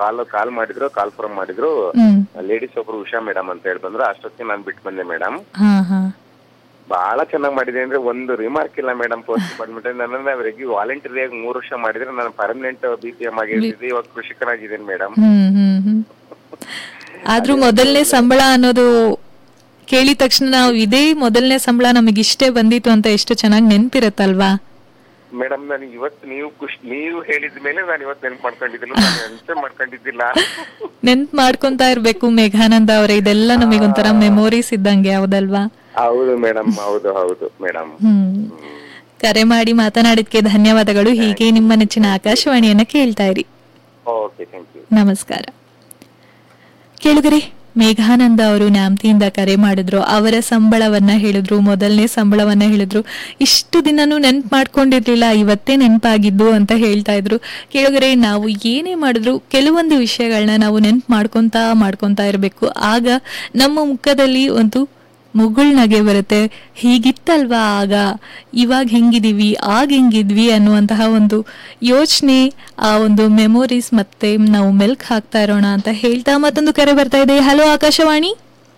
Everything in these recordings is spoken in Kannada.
ಕಾಲ್ ಕಾಲ್ ಮಾಡಿದ್ರು ಕಾಲ್ ಫಾರ್ಮ್ ಮಾಡಿದ್ರು ಹ್ಮ್ ಲೇಡೀಸ್ ಒಬ್ರು ಉಷಾ ಮೇಡಮ್ ಅಂತ ಹೇಳಿ ಬಂದ್ರು ಅಷ್ಟೊತ್ತಿಗೆ ನಾನು ಬಿಟ್ಟು ಬಂದೆ ಮೇಡಮ್ ಹಾ ಹಾ ಬಹಳ ಚೆನ್ನಾಗಿ ಮಾಡಿದೆ ಅಂದ್ರೆ ಒಂದು ರಿಮಾರ್ಕ್ ಇಲ್ಲ ಮೇಡಮ್ ಪೋಸ್ಟ್ ಡಿಪಾರ್ಟ್ಮೆಂಟ್ ನನ್ನ ಅವರಿಗೆ ವಾಲಂಟರಿ ಆಗಿ ಮೂರು ವರ್ಷ ಮಾಡಿದ್ರೆ ನಾನು ಪರ್ಮನೆಂಟ್ ಬಿ ಪಿ ಎಂ ಆಗಿರ್ತಿದ್ದೆ ಇವಾಗ ಕೃಷಿಕನಾಗಿದ್ದೀನಿ ಮೇಡಮ್ ಹ್ಮ್ ಹ್ಮ್ ಹ್ಮ್ ಆದ್ರೂ ಮೊದಲನೇ ಸಂಬಳ ಅನ್ನೋದು ಕೇಳಿದ ತಕ್ಷಣ ನಾವು ಇದೇ ಮೊದಲನೇ ಸಂಬಳ ನಮಗೆ ಇಷ್ಟೇ ಬಂದಿತ್ತು ಅಂತ ಎಷ್ಟು ಚೆನ್ನಾಗಿ ನೆನ್ಪಿರತ್ತಲ್ವಾ ಮೇಡಮ್ ನಾನು ಇವತ್ತು ನೀವು ಖುಷಿ ನೀವು ಹೇಳಿದ ಮೇಲೆ ನಾನು ಇವತ್ತು ನೆನ್ಪು ಮಾಡ್ಕೊಂಡಿದ್ದಿಲ್ಲ ನಾನು ನೆನ್ಪೇ ಮಾಡ್ಕೊಂಡಿದ್ದಿಲ್ಲ ನೆನ್ಪ್ ಮಾಡ್ಕೊಂತಾ ಇರ್ಬೇಕು ಮೇಘಾನಂದ ಅವರೇ ಇದೆಲ್ಲ ನಮಗೊಂಥರ ಮೆಮೊರೀಸ್ ಇದ್ದಂಗೆ ಹೌದಲ್ವಾ ಹೌದು ಮೇಡಮ್ ಹೌದು ಹೌದು ಮೇಡಮ್ ಹ್ಮ್ ಕರೆ ಮಾಡಿ ಮಾತನಾಡಿದ್ಕೆ ಧನ್ಯವಾದಗಳು ಹೀಗೆ ನಿಮ್ಮ ನೆಚ್ಚಿನ ಆಕಾಶವಾಣಿಯನ್ನ ಕೇಳ್ತಾ ಇರಿ ಓಕೆ ಥ್ಯಾಂಕ್ ಯು ನಮಸ್ಕಾರ ಕೇಳುಗರೆ ಮೇಘಾನಂದ ಅವರು ನ್ಯಾಮ್ತಿಯಿಂದ ಕರೆ ಮಾಡಿದ್ರು ಅವರ ಸಂಬಳವನ್ನ ಹೇಳಿದ್ರು ಮೊದಲನೇ ಸಂಬಳವನ್ನ ಹೇಳಿದ್ರು ಇಷ್ಟು ದಿನನೂ ನೆನ್ಪು ಮಾಡ್ಕೊಂಡಿರ್ಲಿಲ್ಲ ಇವತ್ತೇ ನೆನಪಾಗಿದ್ದು ಅಂತ ಹೇಳ್ತಾ ಇದ್ರು ಕೇಳುಗರೆ ನಾವು ಏನೇ ಮಾಡಿದ್ರು ಕೆಲವೊಂದು ವಿಷಯಗಳನ್ನ ನಾವು ನೆನ್ಪು ಮಾಡ್ಕೊಂತಾ ಮಾಡ್ಕೊಂತಾ ಇರಬೇಕು ಆಗ ನಮ್ಮ ಮುಖದಲ್ಲಿ ಒಂದು ಮುಗುಳ್ನಗೆ ಬರುತ್ತೆ ಹೀಗಿತ್ತಲ್ವಾ ಆಗ ಇವಾಗ ಹೆಂಗಿದೀವಿ ಆಗ ಹೆಂಗಿದ್ವಿ ಅನ್ನುವಂತಹ ಒಂದು ಯೋಚನೆ ಆ ಒಂದು ಮೆಮೊರೀಸ್ ಮತ್ತೆ ನಾವು ಮೆಲ್ಕ್ ಹಾಕ್ತಾ ಇರೋಣ ಅಂತ ಹೇಳ್ತಾ ಮತ್ತೊಂದು ಕರೆ ಬರ್ತಾ ಇದೆ ಹಲೋ ಆಕಾಶವಾಣಿ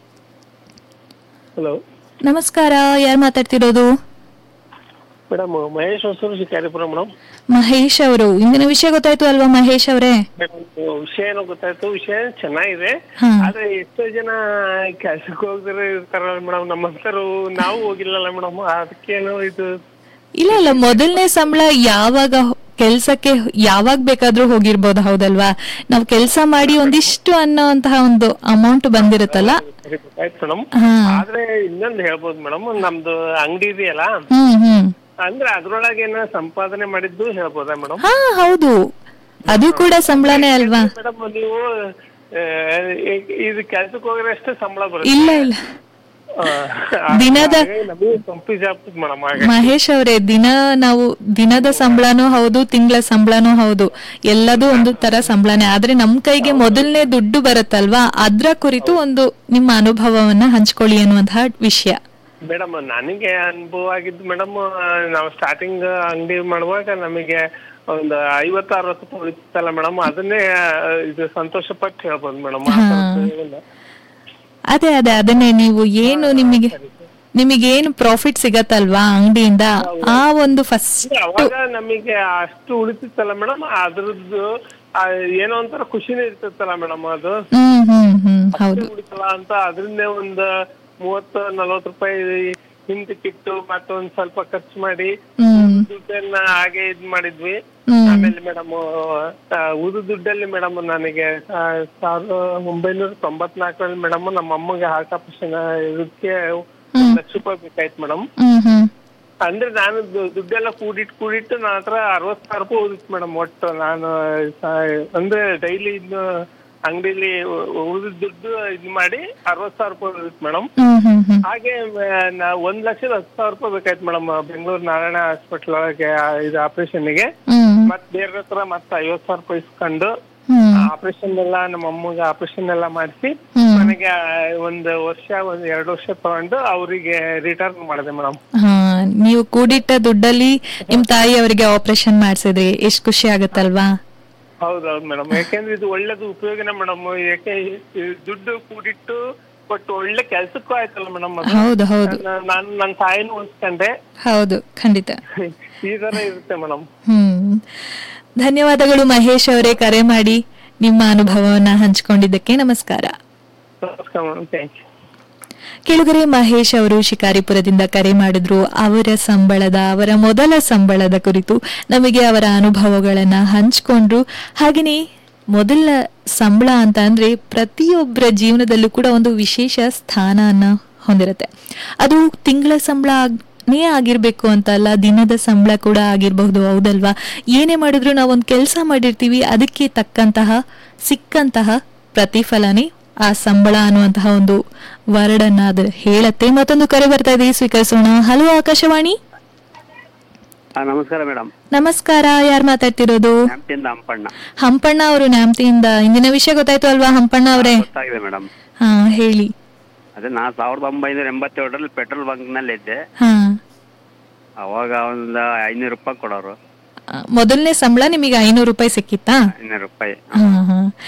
ಹಲೋ ನಮಸ್ಕಾರ ಯಾರು ಮಾತಾಡ್ತಿರೋದು ಮೇಡಮ್ ಮಹೇಶ್ ಹೊಸೂರು ಶಿಕಾರಿಪುರ ಮೇಡಮ್ ಮಹೇಶ್ ಅವರು ಇಂದಿನ ವಿಷಯ ಗೊತ್ತಾಯ್ತು ಅಲ್ವಾ ಮಹೇಶ್ ಅವರೇ ಮೇಡಮ್ ವಿಷಯ ಏನೋ ಗೊತ್ತಾಯ್ತು ವಿಷಯ ಚೆನ್ನಾಗಿದೆ ಹಾ. ಆದ್ರೆ ಎಷ್ಟೋ ಜನ ಕೆಲ್ಸಕ್ಕೆ ಹೋಗಿದ್ರೆ ಇರ್ತಾರಲ್ಲ ಮೇಡಮ್ ನಮ್ಮಂತರು ನಾವು ಹೋಗಿಲ್ಲಲ್ಲ ಮೇಡಮ್ ಅದಕ್ಕೇನು ಇದು ಇಲ್ಲ ಇಲ್ಲ ಮೊದಲನೇ ಸಂಬಳ ಯಾವಾಗ ಕೆಲ್ಸಕ್ಕೆ ಯಾವಾಗ ಬೇಕಾದ್ರೂ ಹೋಗಿರ್ಬೋದು ಹೌದಲ್ವಾ ನಾವು ಕೆಲಸ ಮಾಡಿ ಒಂದಿಷ್ಟು ಅನ್ನೋಂತಹ ಒಂದು ಅಮೌಂಟ್ ಬಂದಿರುತ್ತಲ್ಲ ಸರಿ ಗೊತ್ತಾಯ್ತು ಮೇಡಮ್ ಹಾ ಆದ್ರೆ ಇನ್ನೊಂದು ಹೇಳ್ಬೋದು ಮೇಡಮ್ ನಮ್ದು ಅಂಗಡಿ ಇದೆಯಲ್ಲ ಹ್ಮ್ ಹ್ಮ್ ಅಂದ್ರೆ ಅದ್ರೊಳಗೆ ಏನೋ ಸಂಪಾದನೆ ಮಾಡಿದ್ದು ಹೇಳ್ಬೋದಾ ಮೇಡಮ್ ಹಾ ಹೌದು ಅದು ಕೂಡ ಸಂಬಳನೇ ಅಲ್ವಾ ಮೇಡಮ್ ನೀವು ಆ, ಇದು ಕೆಲ್ಸಕ್ಕೆ ಹೋಗಿದ್ರೆ ಅಷ್ಟೇ ಸಂಬಳ ಬರುತ್ತೆ ಇಲ್ಲ ಇಲ್ಲ ಆ, ದಿನದ- ಹಾಗಾಗಿ ನಮಗೆ ಕಂಪ್ಲೀಸ್ ಆಗ್ತದೆ ಮೇಡಮ್ ಹಾಗೆ ಮಹೇಶ್ ಅವರೇ ದಿನ ನಾವು ದಿನದ ಸಂಬಳನೂ ಹೌದು ತಿಂಗಳ ಸಂಬಳನೂ ಹೌದು ಎಲ್ಲದೂ ಒಂದು ತರ ಸಂಬಳನೇ ಆದ್ರೆ ನಮ್ ಕೈಗೆ ಮೊದಲನೇ ದುಡ್ಡು ಬರುತ್ತಲ್ವಾ ಅದ್ರ ಕುರಿತು ಒಂದು ನಿಮ್ಮ ಅನುಭವವನ್ನ ಹಂಚ್ಕೊಳ್ಳಿ ಅನ್ನುವಂತಹ ವಿಷಯ ಮೇಡಮ್ ನನಗೆ ಅನುಭವ ಆಗಿದ್ದು ಮೇಡಮ್ ನಾವು ಸ್ಟಾರ್ಟಿಂಗ್ ಅಂಗಡಿ ಮಾಡುವಾಗ ನಮಗೆ ಒಂದು ಐವತ್ತು ಅರವತ್ತು ರೂಪಾಯಿ ಉಳಿತಲ್ಲ ಮೇಡಮ್ ಅದನ್ನೇ ಆ, ಇದು ಸಂತೋಷ ಪಟ್ಟು ಹೇಳ್ಬೋದು ಮೇಡಮ್ ಅದೇ ಅದೇ ಅದನ್ನೇ ನೀವು ಏನು ನಿಮಗೆ ನಿಮಗೆ ಏನು ಪ್ರಾಫಿಟ್ ಸಿಗತ್ತಲ್ವಾ ಅಂಗಡಿಯಿಂದ ಆ ಒಂದು ಫಸ್ಟ್ ಅವಾಗ ನಮಗೆ ಅಷ್ಟು ಉಳಿತಿತ್ತಲ್ಲ ಮೇಡಮ್ ಅದ್ರದ್ದು ಆ, ಏನೋ ಒಂಥರ ಖುಷಿನೇ ಇರ್ತಿತ್ತಲ್ಲ ಮೇಡಮ್ ಅದು ಹ್ಮ್ ಹ್ಮ್ ಹ್ಮ್ ಹೌದು ಉಳಿತಲ್ಲ ಅಂತ ಅದರಿಂದ ಒಂದು ಮೂವತ್ತು ನಲ್ವತ್ತು ರೂಪಾಯಿ ಹಿಂದಕ್ಕಿಟ್ಟು ಮತ್ತೊಂದ್ ಸ್ವಲ್ಪ ಖರ್ಚು ಮಾಡಿ ಹ್ಮ್ ದುಡ್ಡನ್ನ ಹಾಗೆ ಇದ್ ಮಾಡಿದ್ವಿ ಹ್ಮ್ ಆಮೇಲೆ ಮೇಡಮ್ ಉದು ದುಡ್ಡಲ್ಲಿ ಮೇಡಮ್ ನನಗೆ ಆ, ಸಾವಿರದ ಒಂಬೈನೂರ ತೊಂಬತ್ನಾಲ್ಕರಲ್ಲಿ ಮೇಡಮ್ ನಮ್ಮ ಅಮ್ಮಗೆ ಹಾರ್ಟ್ ಆಪರೇಷನ್ ಇದಕ್ಕೆ ಒಂದ್ ಲಕ್ಷ ರೂಪಾಯಿ ಬೇಕಾಯ್ತು ಮೇಡಮ್ ಹ್ಮ್ ಹ್ಮ್ ಅಂದ್ರೆ ನಾನು ದು- ದುಡ್ಡೆಲ್ಲ ಕೂಡಿಟ್ಟು ಕೂಡಿಟ್ಟು ನನ್ನ ಹತ್ರ ಅರವತ್ ಸಾವಿರ ರೂಪಾಯಿ ಉಳಿತು ಮೇಡಮ್ ಒಟ್ಟು ನಾನು ಸ- ಅಂದ್ರೆ ಡೈಲಿ ಇನ್ನು ಅಂಗಡಿಲಿ ಉಳಿದ ದುಡ್ಡು ಇದ್ ಮಾಡಿ ಅರವತ್ ಸಾವಿರ ರೂಪಾಯಿ ಉಳಿತು ಮೇಡಮ್ ಹ್ಮ್ ಹ್ಮ್ ಹ್ಮ್ ಹಾಗೆ ಮ- ನಾ ಒಂದ್ ಲಕ್ಷದ ಹತ್ತು ಸಾವಿರ ರೂಪಾಯಿ ಬೇಕಾಯ್ತು ಮೇಡಮ್ ಬೆಂಗಳೂರು ನಾರಾಯಣ ಹಾಸ್ಪಿಟಲ್ ಒಳಗೆ ಆ, ಇದು ಆಪರೇಷನ್ಗೆ ಹ್ಮ್ ಮತ್ ಬೇರೆ ಹತ್ರ ಮತ್ತೆ ಐವತ್ ಸಾವಿರ ರೂಪಾಯಿ ಇಸ್ಕೊಂಡು ಹ್ಮ್ ಆಪರೇಷನ್ ಎಲ್ಲ ನಮ್ಮ ಅಮ್ಮಗೆ ಆಪರೇಷನ್ ಎಲ್ಲ ಮಾಡಿಸಿ ಹ್ಮ್. ನನಗೆ ಒಂದು ವರ್ಷ ಒಂದ್ ಎರಡು ವರ್ಷ ತಗೊಂಡು ಅವರಿಗೆ ರಿಟರ್ನ್ ಮಾಡಿದೆ ಮೇಡಮ್ ಹಾ ನೀವು ಕೂಡಿಟ್ಟ ದುಡ್ಡಲ್ಲಿ ನಿಮ್ ತಾಯಿ ಅವರಿಗೆ ಆಪರೇಷನ್ ಮಾಡ್ಸಿದ್ರಿ ಎಷ್ಟ್ ಖುಷಿ ಆಗುತ್ತಲ್ವಾ ಹೌದೌದು ಮೇಡಮ್ ಯಾಕೆಂದ್ರೆ ಇದು ಒಳ್ಳೇದು ಉಪಯೋಗನೇ ಮೇಡಮ್ ಯಾಕೆ ಈ ದುಡ್ಡು ಕೂಡಿಟ್ಟು ಕೊಟ್ಟು ಒಳ್ಳೆ ಕೆಲ್ಸಕ್ಕೂ ಆಯ್ತಲ್ಲ ಮೇಡಮ್ ಅದು ಹೌದು ಹೌದು ನಾನು ನನ್ನ ತಾಯಿನೂ ಉಳಿಸ್ಕೊಂಡೆ ಹೌದು ಖಂಡಿತ ಈ ತರ ಇರುತ್ತೆ ಮೇಡಮ್ ಹ್ಮ್ ಧನ್ಯವಾದಗಳು ಮಹೇಶ್ ಅವರೇ ಕರೆ ಮಾಡಿ ನಿಮ್ಮ ಅನುಭವವನ್ನ ಹಂಚಿಕೊಂಡಿದ್ದಕ್ಕೆ ನಮಸ್ಕಾರ ನಮಸ್ಕಾರ ಮೇಡಮ್ ಥ್ಯಾಂಕ್ ಯು ಕೆಳಗರೆ ಮಹೇಶ್ ಅವರು ಶಿಕಾರಿಪುರದಿಂದ ಕರೆ ಮಾಡಿದ್ರು ಅವರ ಸಂಬಳದ ಅವರ ಮೊದಲ ಸಂಬಳದ ಕುರಿತು ನಮಗೆ ಅವರ ಅನುಭವಗಳನ್ನ ಹಂಚ್ಕೊಂಡ್ರು ಹಾಗೆಯೇ ಮೊದಲ ಸಂಬಳ ಅಂತ ಅಂದ್ರೆ ಪ್ರತಿಯೊಬ್ಬರ ಜೀವನದಲ್ಲೂ ಕೂಡ ಒಂದು ವಿಶೇಷ ಸ್ಥಾನನ ಹೊಂದಿರುತ್ತೆ ಅದು ತಿಂಗಳ ಸಂಬಳ ನೇ ಆಗಿರ್ಬೇಕು ಅಂತ ಅಲ್ಲ ದಿನದ ಸಂಬಳ ಕೂಡ ಆಗಿರಬಹುದು ಹೌದಲ್ವಾ ಏನೇ ಮಾಡಿದ್ರು ನಾವೊಂದು ಕೆಲಸ ಮಾಡಿರ್ತೀವಿ ಅದಕ್ಕೆ ತಕ್ಕಂತಹ ಸಿಕ್ಕಂತಹ ಪ್ರತಿಫಲನೇ ಆ ಸಂಬಳ ಅನ್ನುವಂತಹ ಒಂದು ವರ್ಡನ್ನ ಅದು ಹೇಳತ್ತೆ ಮತ್ತೊಂದು ಕರೆ ಬರ್ತಾ ಇದೆ ಸ್ವೀಕರಿಸೋಣ ಹಲೋ ಆಕಾಶವಾಣಿ ಹಾ ನಮಸ್ಕಾರ ಮೇಡಮ್ ನಮಸ್ಕಾರ ಯಾರು ಮಾತಾಡ್ತಿರೋದು ನ್ಯಾಮ್ತಿಯಿಂದ ಹಂಪಣ್ಣ ಹಂಪಣ್ಣ ಅವರು ನ್ಯಾಮ್ತಿಯಿಂದ ಇಂದಿನ ವಿಷಯ ಗೊತ್ತಾಯ್ತು ಅಲ್ವಾ ಹಂಪಣ್ಣ ಅವರೇ ಗೊತ್ತಾಗಿದೆ ಮೇಡಮ್ ಹಾ ಹೇಳಿ ಅದೇ ನಾ ಸಾವಿರದ ಒಂಬೈನೂರ ಎಂಬತ್ತೇಳರಲ್ಲಿ ಪೆಟ್ರೋಲ್ ಬಂಕ್ ನಲ್ಲಿ ಇದ್ದೆ ಹಾ ಅವಾಗ ಒಂದು ಐನೂರು ರೂಪಾಯಿ ಕೊಡೋರು ಮೊದಲನೇ ಸಂಬಳ ನಿಮಗೆ ಐನೂರು ರೂಪಾಯಿ ಸಿಕ್ಕಿತ್ತಾ ಐನೂರು ರೂಪಾಯಿ ಹಾ ಹಾ